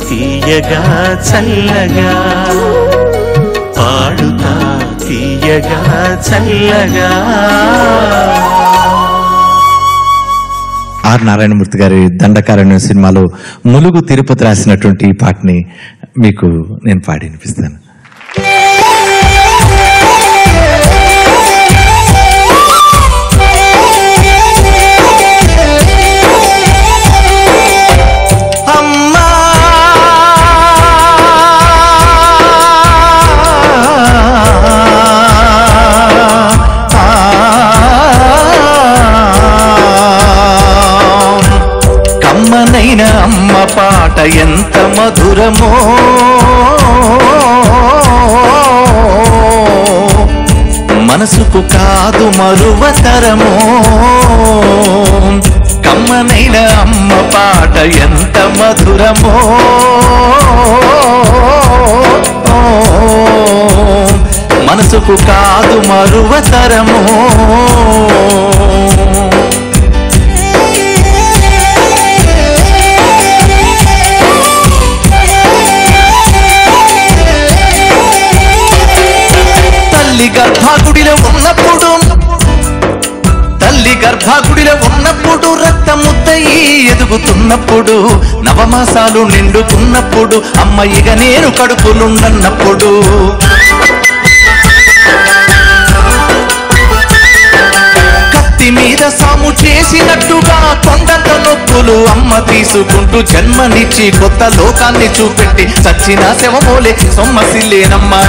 తీయగా చల్లగా పాడుతా తీయగా చల్లగా ఆర్ నారాయణమూర్తి గారి దండకారణ్యం సినిమాలో ములుగు తిరుపతి రాసినటువంటి ఈ పాటని మీకు నేను పాడి వినిపిస్తాను అమ్మా కమ్మనైన అమ్మ పాట ఎంత మధురమో మనసుకు కాదు మరువతరమో కమ్మనైన అమ్మ పాట ఎంత మధురమో మనసుకు కాదు మరువతరమో తల్లి గర్భాగుడిలో ఉన్నప్పుడు తల్లి గర్భాగుడిలో ఉన్నప్పుడు రక్తముద్దయి ఎదుగుతున్నప్పుడు నవమాసాలు నిండుకున్నప్పుడు అమ్మ ఇక నేను కడుపులుండన్నప్పుడు కత్తి మీద సాము చేసినట్టుగా కొండంత నొప్పులు అమ్మ తీసుకుంటూ జన్మనిచ్చి కొత్త లోకాన్ని చూపెట్టి చచ్చిన శవమోలే సొమ్మసిల్లేనమ్మా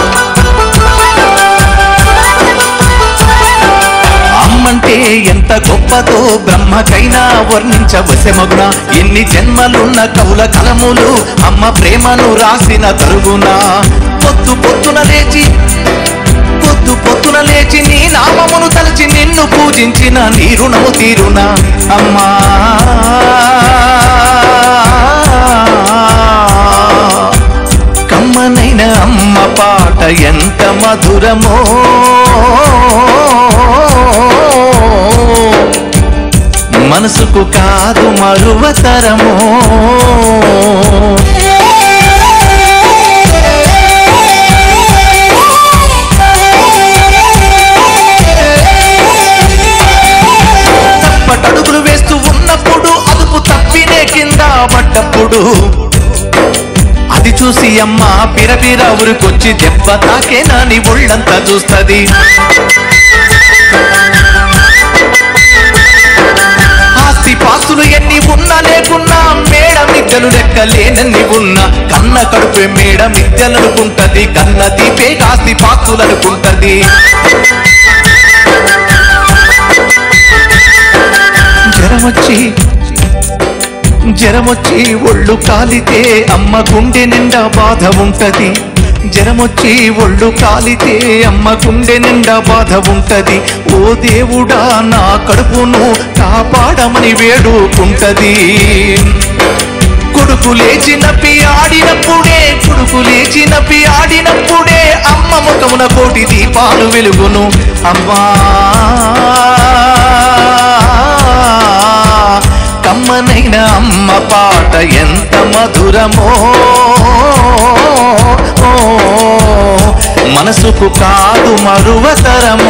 అమ్మంటే ఎంత గొప్పదో బ్రహ్మకైనా వర్ణించవశమగున ఎన్ని జన్మలున్న కవుల కలములు అమ్మ ప్రేమను రాసిన తరుగున పొద్దు పొద్దున లేచి పొద్దు పొద్దున లేచి నీ నామమును తలచి నిన్ను పూజించిన నీ రుణము తీరున అమ్మా కమ్మనైన అమ్మ పాట ఎంత మధురమో మనసుకు కాదు మరువతరమో తప్పటడుగులు వేస్తూ ఉన్నప్పుడు అదుపు తప్పినే కింద పడ్డప్పుడు అది చూసి అమ్మ పిరపిర ఊరికొచ్చి దెబ్బ తాకేనా నీ ఒళ్ళంతా చూస్తది ఆస్తి పాస్తులు ఎన్ని ఉన్నా లేకున్నా మేడ మిద్దెలు లెక్కలేనన్ని ఉన్నా కన్న కడుపే మేడ మిద్దెలనుకుంటది కన్న దీపే ఆస్తి పాస్తులు అనుకుంటది జ్వరమొచ్చి జ్వరమొచ్చి ఒళ్ళు కాలితే అమ్మ గుండె నిండా బాధ ఉంటది జ్వరమొచ్చి ఒళ్ళు కాలితే అమ్మ గుండె నిండా బాధ ఉంటది ఓ దేవుడా నా కడుపును కాపాడమని వేడుకుంటది కొడుకు లేచినప్పి ఆడినప్పుడే కొడుకు లేచినప్పి ఆడినప్పుడే అమ్మ ముఖమున కోటి దీపాలు వెలుగును అమ్మా కమ్మనైన అమ్మ పాట ఎంత మధురమో మనసుకు కాదు మరువతరమో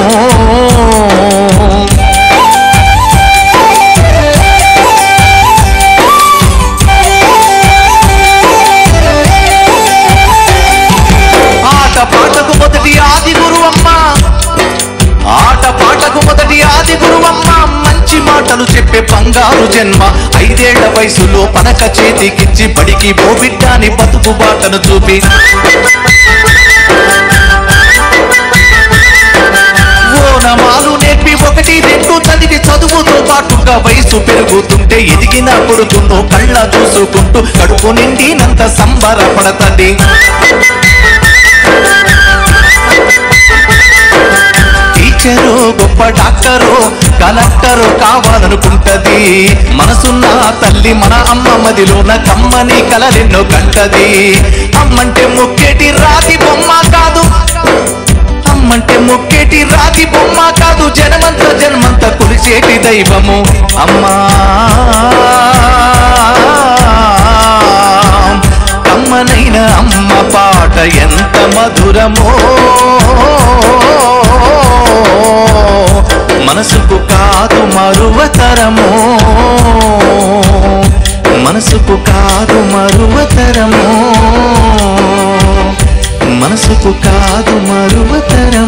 ఆట పాటకు మొదటి ఆది గురువమ్మ ఆట పాటకు మొదటి ఆది గురువమ్మ మంచి మాటలు చెప్పే బంగారు జన్మ ఐదేళ్ల వయసులో పనక చేతికిచ్చి బడికి బోబిడ్డాని బతుకు బాటను చూపి ఓనమాలు నేర్పి ఒకటి రెండు చదివి చదువుతో పాటుగా వయసు పెరుగుతుంటే ఎదిగిన కొడుతుందో కళ్ళ చూసుకుంటూ కడుపు నిండినంత సంబరపడతండి టీచరు గొప్ప డాక్టరు కలెక్టరు కావాలనుకుంటది మనసున్న తల్లి మన అమ్మ మదిలోన కమ్మని కలలెన్నో కంటది అమ్మంటే ముక్కేటి రాతి బొమ్మ కాదు అమ్మంటే ముక్కేటి రాతి బొమ్మ కాదు జనమంత జన్మంత కులిచేటి దైవము అమ్మా ఎంత మధురమో మనసుకు కాదు మరువతరమో మనసుకు కాదు మరువతరమో మనసుకు కాదు మరువతరమో